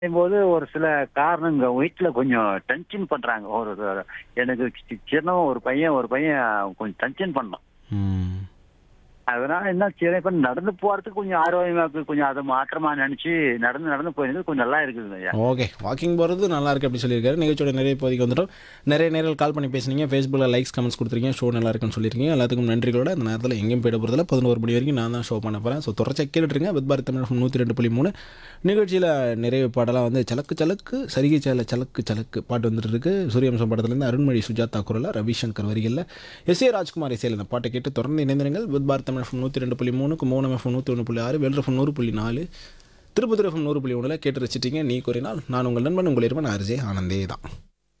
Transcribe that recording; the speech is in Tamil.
போது ஒரு சில காரணங்க வீட்டுல கொஞ்சம் டென்ஷன் பண்றாங்க ஒரு ஒரு- எனக்கு சி- சின்னவன் ஒரு பையன் ஒரு பையன் கொஞ்சம் டென்ஷன் பண்ணான் ம் அதனால என்ன சரி இப்ப நடந்து போறதுக்கு கொஞ்சம் ஆரோக்கியமா இருக்கு கொஞ்சம் அதை மாற்றமா நினைச்சு நடந்து நடந்து போயிருந்தது கொஞ்சம் நல்லா இருக்குதுங்க ஐயா ஓகே வாக்கிங் போகிறது நல்லா இருக்கு அப்படி சொல்லியிருக்காரு நிகழ்ச்சியோட நிறைய பகுதிக்கு வந்துட்டோம் நிறைய நேரில் கால் பண்ணி பேசுனீங்க ஃபேஸ்புக்கில் லைக்ஸ் கமெண்ட்ஸ் கொடுத்துருக்கீங்க ஷோ நல்லா இருக்குன்னு சொல்லியிருக்கீங்க எல்லாத்துக்கும் நன்றிகளோட அந்த நேரத்தில் எங்கேயும் போயிட போகிறதில்ல பதினோரு மணி வரைக்கும் நான் தான் ஷோ பண்ண போகிறேன் ஸோ தொடர்ச்சி கேட்டுருங்க வித் பாரத் தமிழ் நூற்றி ரெண்டு புள்ளி மூணு நிகழ்ச்சியில் நிறைய பாடலாம் வந்து சலக்கு சலக்கு சரிகை சேல சலக்கு சலக்கு பாட்டு வந்துட்டு இருக்கு சூரியவம்சம் படத்துலேருந்து அருண்மொழி சுஜாதா குரலில் ரவிசங்கர் வரிகளில் எஸ் ஏ ராஜ்குமார் இசையில் இந்த பாட்டை கேட்டு தொடர்ந்து இணைந்திருங்கள் வித் பாரத் தமிழ் நூற்றி ரெண்டு புள்ளி மூணு கும்போணம் எஃப்எம் நூற்றி ஒன்று புள்ளி ஆறு வெல்ரஃபம் நூறு புள்ளி நாலு திருப்பத்தூர் எஃப்எம் நூறு புள்ளி ஒன்றில் கேட்டு ரசிச்சிட்டிங்க நீ கூறினால் நான் உங்கள் நண்பன் உங்கள் இருவன் ஆர்ஜே ஆனந்தே தான்